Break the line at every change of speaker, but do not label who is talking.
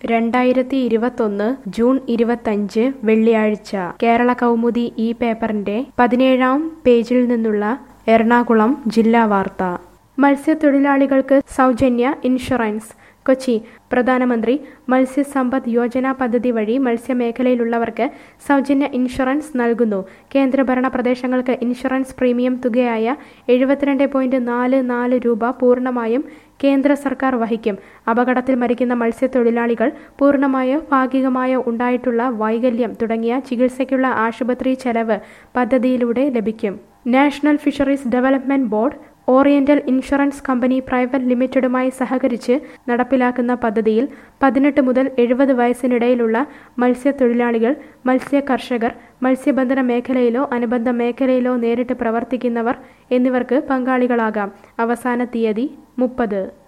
രണ്ടായിരത്തി ഇരുപത്തൊന്ന് ജൂൺ ഇരുപത്തഞ്ച് വെള്ളിയാഴ്ച കേരള കൗമുദി ഈ പേപ്പറിന്റെ പതിനേഴാം പേജിൽ നിന്നുള്ള എറണാകുളം ജില്ലാ വാർത്ത മത്സ്യത്തൊഴിലാളികൾക്ക് സൗജന്യ ഇൻഷുറൻസ് കൊച്ചി പ്രധാനമന്ത്രി മത്സ്യസമ്പദ് യോജന പദ്ധതി വഴി മത്സ്യമേഖലയിലുള്ളവർക്ക് സൗജന്യ ഇൻഷുറൻസ് നൽകുന്നു കേന്ദ്രഭരണ പ്രദേശങ്ങൾക്ക് ഇൻഷുറൻസ് പ്രീമിയം തുകയായ എഴുപത്തിരണ്ട് പോയിന്റ് നാല് നാല് രൂപ പൂർണ്ണമായും കേന്ദ്ര സർക്കാർ വഹിക്കും അപകടത്തിൽ മരിക്കുന്ന മത്സ്യത്തൊഴിലാളികൾ പൂർണ്ണമായോ ഭാഗികമായോ ഉണ്ടായിട്ടുള്ള വൈകല്യം തുടങ്ങിയ ചികിത്സയ്ക്കുള്ള ആശുപത്രി ചെലവ് പദ്ധതിയിലൂടെ ലഭിക്കും national fisheries development board oriental insurance company private ലിമിറ്റഡുമായി സഹകരിച്ച് നടപ്പിലാക്കുന്ന പദ്ധതിയിൽ പതിനെട്ട് മുതൽ എഴുപത് വയസ്സിനിടയിലുള്ള മത്സ്യത്തൊഴിലാളികൾ മത്സ്യ കർഷകർ മത്സ്യബന്ധന മേഖലയിലോ അനുബന്ധ മേഖലയിലോ നേരിട്ട് പ്രവർത്തിക്കുന്നവർ എന്നിവർക്ക് പങ്കാളികളാകാം അവസാന തീയതി മുപ്പത്